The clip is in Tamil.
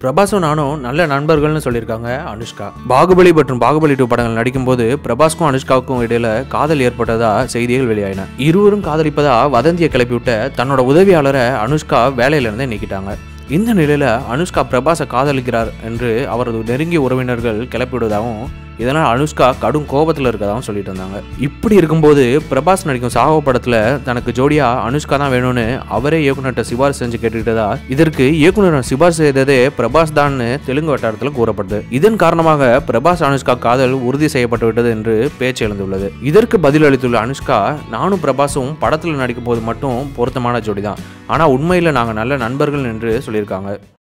பிரபாஸும் நானும் நல்ல நண்பர்கள்னு சொல்லியிருக்காங்க அனுஷ்கா பாகுபலி மற்றும் பாகுபலி டூ படங்கள் நடிக்கும்போது பிரபாஸ்க்கும் அனுஷ்காவுக்கும் இடையில காதல் ஏற்பட்டதா செய்திகள் வெளியாயின இருவரும் காதலிப்பதா வதந்தியை கிளப்பிவிட்ட தன்னோட உதவியாளரை அனுஷ்கா வேலையில இருந்தே நீக்கிட்டாங்க இந்த நிலையில அனுஷ்கா பிரபாஸை காதலிக்கிறார் என்று அவரது நெருங்கிய உறவினர்கள் கிளப்பிவிடுவதாகவும் இதனால் அனுஷ்கா கடும் கோபத்தில் இருக்கதாகவும் சொல்லிட்டு இருந்தாங்க இப்படி இருக்கும்போது பிரபாஸ் நடிக்கும் சாகோ படத்துல தனக்கு ஜோடியா அனுஷ்கா தான் வேணும்னு அவரே இயக்குனர்கிட்ட சிபாரிசு செஞ்சு கேட்டுக்கிட்டதா இதற்கு இயக்குனர் சிபாரிசு செய்ததே பிரபாஸ் தான் தெலுங்கு வட்டாரத்தில் கூறப்படுது இதன் காரணமாக பிரபாஸ் அனுஷ்கா காதல் உறுதி செய்யப்பட்டு விட்டது என்று பேச்சு எழுந்துள்ளது இதற்கு பதில் அளித்துள்ள அனுஷ்கா நானும் பிரபாஸும் படத்தில் நடிக்கும் போது மட்டும் பொருத்தமான ஜோடி தான் ஆனால் உண்மையில் நாங்கள் நல்ல நண்பர்கள் என்று சொல்லியிருக்காங்க